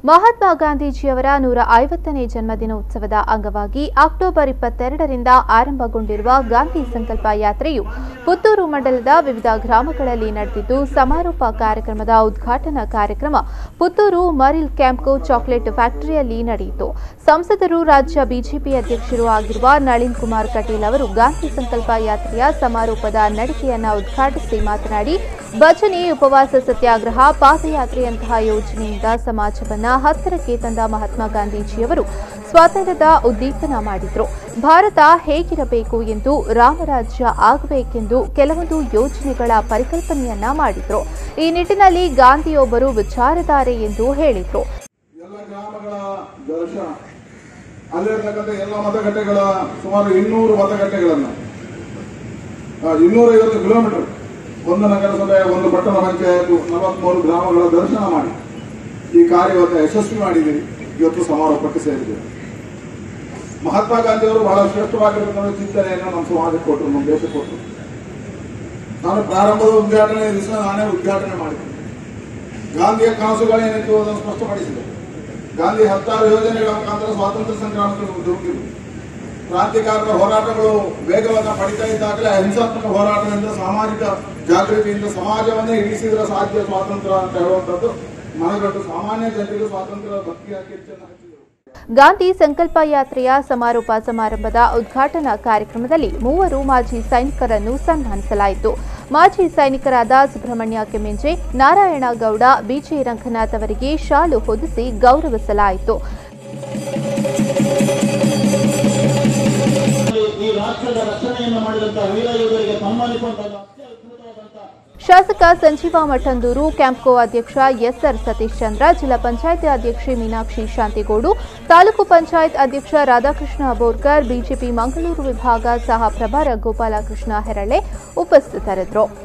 ಮಹಾತ್ಮ ಗಾಂಧೀಜಿಯವರ ನೂರ ಐವತ್ತನೇ ಜನ್ಮದಿನೋತ್ಸವದ ಅಂಗವಾಗಿ ಅಕ್ಟೋಬರ್ ಇಪ್ಪತ್ತೆರಡರಿಂದ ಆರಂಭಗೊಂಡಿರುವ ಗಾಂಧಿ ಸಂಕಲ್ಪ ಯಾತ್ರೆಯು ಪುತ್ತೂರು ಮಂಡಲದ ವಿವಿಧ ಗ್ರಾಮಗಳಲ್ಲಿ ನಡೆದಿದ್ದು ಸಮಾರೋಪ ಕಾರ್ಯಕ್ರಮದ ಉದ್ಘಾಟನಾ ಕಾರ್ಯಕ್ರಮ ಪುತ್ತೂರು ಮರಿಲ್ ಕ್ಯಾಂಪ್ಕೋ ಚಾಕೊಲೇಟ್ ಫ್ಯಾಕ್ಟರಿಯಲ್ಲಿ ನಡೆಯಿತು ಸಂಸದರು ರಾಜ್ಯ ಬಿಜೆಪಿ ಅಧ್ಯಕ್ಷರು ಆಗಿರುವ ನಳಿನ್ ಕುಮಾರ್ ಕಟೀಲ್ ಅವರು ಗಾಂಧಿ ಸಂಕಲ್ಪ ಯಾತ್ರೆಯ ಸಮಾರೋಪದ ನಡಿಗೆಯನ್ನ ಉದ್ಘಾಟಿಸಿ ಮಾತನಾಡಿ ಭಜನೆ ಉಪವಾಸ ಸತ್ಯಾಗ್ರಹ ಪಾದಯಾತ್ರೆಯಂತಹ ಯೋಜನೆಯಿಂದ ಸಮಾಜವನ್ನ ಹತ್ತಿರಕ್ಕೆ ತಂದ ಮಹಾತ್ಮ ಗಾಂಧೀಜಿಯವರು ಸ್ವಾತಂತ್ರ್ಯದ ಉದ್ದೀಪನ ಮಾಡಿದ್ರು ಭಾರತ ಹೇಗಿರಬೇಕು ಎಂದು ರಾಮರಾಜ್ಯ ಆಗಬೇಕೆಂದು ಕೆಲವೊಂದು ಯೋಜನೆಗಳ ಪರಿಕಲ್ಪನೆಯನ್ನ ಮಾಡಿದ್ರು ಈ ನಿಟ್ಟಿನಲ್ಲಿ ಗಾಂಧಿಯೊಬ್ಬರು ವಿಚಾರಧಾರೆ ಎಂದು ಹೇಳಿದ್ರು ಎಲ್ಲ ಗ್ರಾಮಗಳ ದರ್ಶನ ಅಲ್ಲಿರ್ತಕ್ಕಂಥ ಎಲ್ಲ ಮತಗಟ್ಟೆಗಳ ಸುಮಾರು ಇನ್ನೂರು ಮತಗಟ್ಟೆಗಳನ್ನು ಇನ್ನೂರೈವತ್ತು ಕಿಲೋಮೀಟರ್ ಒಂದು ನಗರಸಭೆ ಒಂದು ಪಟ್ಟಣ ಪಂಚಾಯತ್ ನಲವತ್ಮೂರು ಗ್ರಾಮಗಳ ದರ್ಶನ ಮಾಡಿ ಈ ಕಾರ್ಯವನ್ನು ಯಶಸ್ವಿ ಮಾಡಿದ್ದೀರಿ ಇವತ್ತು ಸಮಾರೋಪಕ್ಕೆ ಸೇರಿದೆ ಮಹಾತ್ಮ ಗಾಂಧಿಯವರು ಬಹಳ ಶ್ರೇಷ್ಠವಾಗಿರ್ತಕ್ಕಂಥ ಚಿಂತನೆಯನ್ನು ನಮ್ಮ ಸಮಾಜಕ್ಕೆ ಕೊಟ್ಟರು ನಮ್ಮ ದೇಶಕ್ಕೆ ಕೊಟ್ಟರು ನಾನು ಪ್ರಾರಂಭದ ಉದ್ಘಾಟನೆ ದಿವಸ ನಾನೇ ಉದ್ಘಾಟನೆ ಮಾಡಿದ್ದೆ ಗಾಂಧಿಯ ಕನಸುಗಳೇನಿತ್ತು ಅದನ್ನು ಸ್ಪಷ್ಟಪಡಿಸಿದೆ ಗಾಂಧಿ ಹತ್ತಾರು ಯೋಜನೆಗಳ ಮುಖಾಂತರ ಸ್ವಾತಂತ್ರ್ಯ ಸಂಗ್ರಾಮಕ್ಕೆ ಧುಮುಕಿದ್ರು ಕ್ರಾಂತಿಕಾರರ ಹೋರಾಟಗಳು ವೇಗವನ್ನು ಪಡಿತಾ ಇದ್ದಾಗಲೇ ಅಹಿಂಸಾತ್ಮಕ ಹೋರಾಟದಿಂದ ಸಾಮಾಜಿಕ ಜಾಗೃತಿಯಿಂದ ಸಮಾಜವನ್ನೇ ಇಳಿಸಿದ್ರೆ ಸಾಧ್ಯ ಸ್ವಾತಂತ್ರ್ಯ ಅಂತ ಹೇಳುವಂಥದ್ದು ಮನಗಂಡು ಸಾಮಾನ್ಯ ಜನರಿಗೆ ಸ್ವಾತಂತ್ರ್ಯ ಭಕ್ತಿಯ ಕಿಚ್ಚನ್ನು ಹಚ್ಚಿದರು ಗಾಂಧಿ ಸಂಕಲ್ಪ ಯಾತ್ರೆಯ ಸಮಾರೋಪ ಸಮಾರಂಭದ ಉದ್ಘಾಟನಾ ಕಾರ್ಯಕ್ರಮದಲ್ಲಿ ಮೂವರು ಮಾಜಿ ಸೈನಿಕರನ್ನು ಸನ್ಮಾನಿಸಲಾಯಿತು ಮಾಜಿ ಸೈನಿಕರಾದ ಸುಬ್ರಹ್ಮಣ್ಯ ಕೆಮ್ಮೆಂಜೆ ನಾರಾಯಣ ಗೌಡ ಬಿಜೆ ರಂಗನಾಥ್ ಅವರಿಗೆ ಶಾಲು ಹೊದಿಸಿ ಗೌರವಿಸಲಾಯಿತು ಈ ರಾಷ್ಟ್ರದ ರಕ್ಷಣೆಯನ್ನು ಮಾಡಿದಂತಹ ವೀರ ಯೋಧರಿಗೆ ಸನ್ಮಾನಿಸುವಂತಹ ಅತ್ಯದ್ಭುತವಾದಂತಹ ಶಾಸಕ ಸಂಜೀವ ಮಠಂದೂರು ಕ್ಯಾಂಪ್ಕೋ ಅಧ್ಯಕ್ಷ ಎಸ್ಆರ್ ಸತೀಶ್ ಚಂದ್ರ ಜಿಲ್ಲಾ ಪಂಚಾಯತ್ ಅಧ್ಯಕ್ಷೆ ಮೀನಾಕ್ಷಿ ಶಾಂತಿಗೋಡು ತಾಲೂಕು ಪಂಚಾಯತ್ ಅಧ್ಯಕ್ಷ ರಾಧಾಕೃಷ್ಣ ಬೋರ್ಕರ್ ಬಿಜೆಪಿ ಮಂಗಳೂರು ವಿಭಾಗ ಸಹ ಪ್ರಭಾರ ಗೋಪಾಲಕೃಷ್ಣ ಹೆರಳೆ ಉಪಸ್ಥಿತರಿದ್ದರು